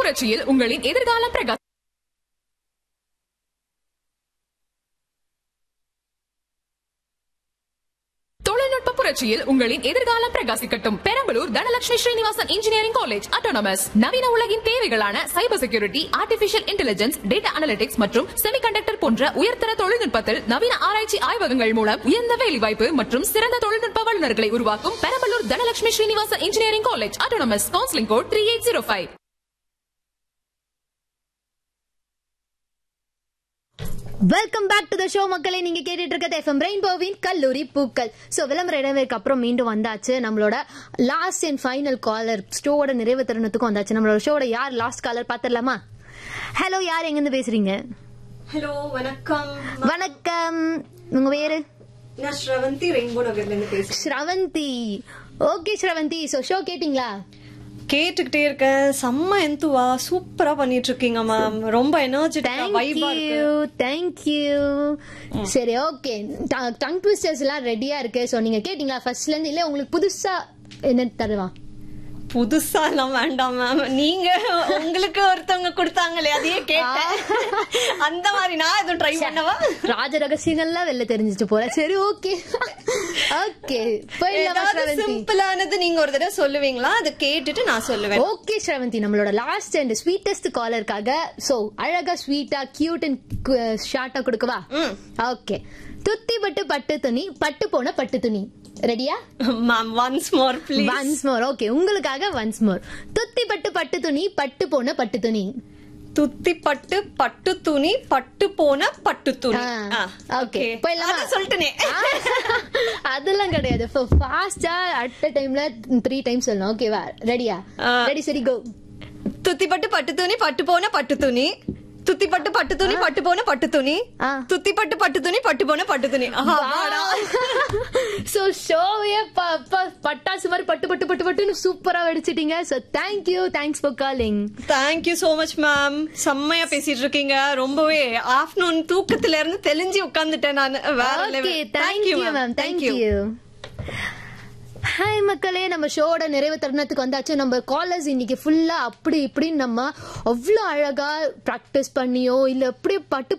புரட்சியில் உங்களின் எதிர்காலம் பிரகாசம் தொழில்நுட்ப புரட்சியில் உங்களின் எதிர்காலம் பிரகாசிக்கட்டும் Perambalur Dhanalakshmi Srinivasan engineering college autonomous நவீன உலகின் தேவைகளான cyber security artificial intelligence data analytics மற்றும் செமிகண்டக்டர் போன்ற உயர்தர தொழில்நுட்பத்தில் நவீன ஆராய்ச்சி ஆய்வகங்கள் மூலம் உயர்ந்த வேலைவாய்ப்பு மற்றும் சிறந்த தொழில்நுட்ப வல்லுநர்களை உருவாக்கும் Perambalur Dhanalakshmi Srinivasan engineering college autonomous counselling code three eight zero five welcome back to the show மக்களே நீங்க கேட்டுட்டு இருக்கிறது எஃப்எம் ரெயின்போவின் கல்லூரி பூக்கள் சோ விளம்பர இடைவேளைக்கு அப்புறம் மீண்டும் வந்தாச்சு நம்மளோட லாஸ்ட் அண்ட் ஃபைனல் காலர் ஷோவோட நிறைவு தருணத்துக்கும் வந்தாச்சு நம்மளோட ஷோட யார் லாஸ்ட் காலர் பாத்திரலாமா ஹலோ யார் எங்க இருந்து பேசுறீங்க ஹலோ வணக்கம் வணக்கம் உங்க பேரு நான் ஸ்ரவந்தி ரெயின்போ நகர்ல இருந்து பேசுறேன் Sravanthi okay Sravanthi so show கேட்டிங்களா கேட்டுக்கிட்டே இருக்கேன் செம்ம எந்துவா சூப்பரா பண்ணிட்டு இருக்கீங்க மேம் ரொம்ப எனர்ஜெட்டிக்கா வைபா தேங்க்யூ இருக்கு தேங்க்யூ சரி ஓகே டங் ட்விஸ்டர்ஸ் எல்லாம் ரெடியா இருக்கு சோ நீங்க கேட்டீங்களா ஃபர்ஸ்ட்ல இருந்து இல்ல உங்களுக்கு புதுசா என்ன தருவா புதுசா எல்லாம் வேண்டாம் மேம் நீங்க உங்களுக்கு ஒருத்தவங்க கொடுத்தாங்களே அதையே கேட்டேன் அந்த மாதிரி நான் எதுவும் ட்ரை பண்ணவா ராஜ ரகசியங்கள்லாம் வெளில தெரிஞ்சுட்டு போற சரி ஓகே ஓகே போயிடலாமா ஏதாவது ஸ்ரவந்தி சிம்பிளானது நீங்க ஒரு தடவை சொல்லுவீங்களா அதை கேட்டுட்டு நான் சொல்லுவேன் ஓகே ஸ்ரவந்தி நம்மளோட லாஸ்ட் அண்ட் ஸ்வீட்டஸ்ட் காலருக்காக சோ அழகா ஸ்வீட்டா கியூட் அண்ட் ஷார்ட்டா கொடுக்கவா ம். ஓகே துத்தி பட்டு பட்டு துணி பட்டு போன பட்டு துணி ரெடியா ma'am once more please once more okay உங்களுக்காக ஒன்ஸ் மோர் துத்தி பட்டு பட்டு துணி பட்டு போன பட்டு துணி துத்தி பட்டு பட்டு துணி பட்டு போன பட்டு துணி ஆ, ஆ, okay. okay. போயிடலாமா? அத சொல்லிட்டேனே அதெல்லாம் கிடையாது ஃபாஸ்டா அட் அ டைம்ல த்ரீ டைம்ஸ் சொல்லணும் ஓகேவா ரெடியா ஆ. ரெடி சரி கோ துத்தி பட்டு பட்டு துணி பட்டு போன பட்டு துணி துத்தி பட்டு பட்டு துணி பட்டு போன பட்டு துணி ஆ. துத்தி பட்டு பட்டு துணி பட்டு போன பட்டு துணி ஆஹா, வாடா. சோ ஷோவே பட்டாசு மாதிரி பட்டு பட்டு பட்டு பட்டுன்னு சூப்பரா வெடிச்சிட்டீங்க so thank you thanks for calling Thank you so much ma'am செம்மையா பேசிட்டு இருக்கீங்க ரொம்பவே ஆஃப்டர்நூன் தூக்கத்துல இருந்து தெளிஞ்சு உட்கார்ந்துட்டேன் நான் வேற okay level. Thank you ma'am thank you hi மக்களே நம்ம ஷோட நிறைவு தருணத்துக்கு வந்தாச்சு நம்ம காலர்ஸ் இன்னைக்கு ஃபுல்லா அப்படி இப்படின்னு நம்ம அவ்வளோ அழகா ப்ராக்டிஸ் பண்ணியோ இல்ல அப்படியே பட்டு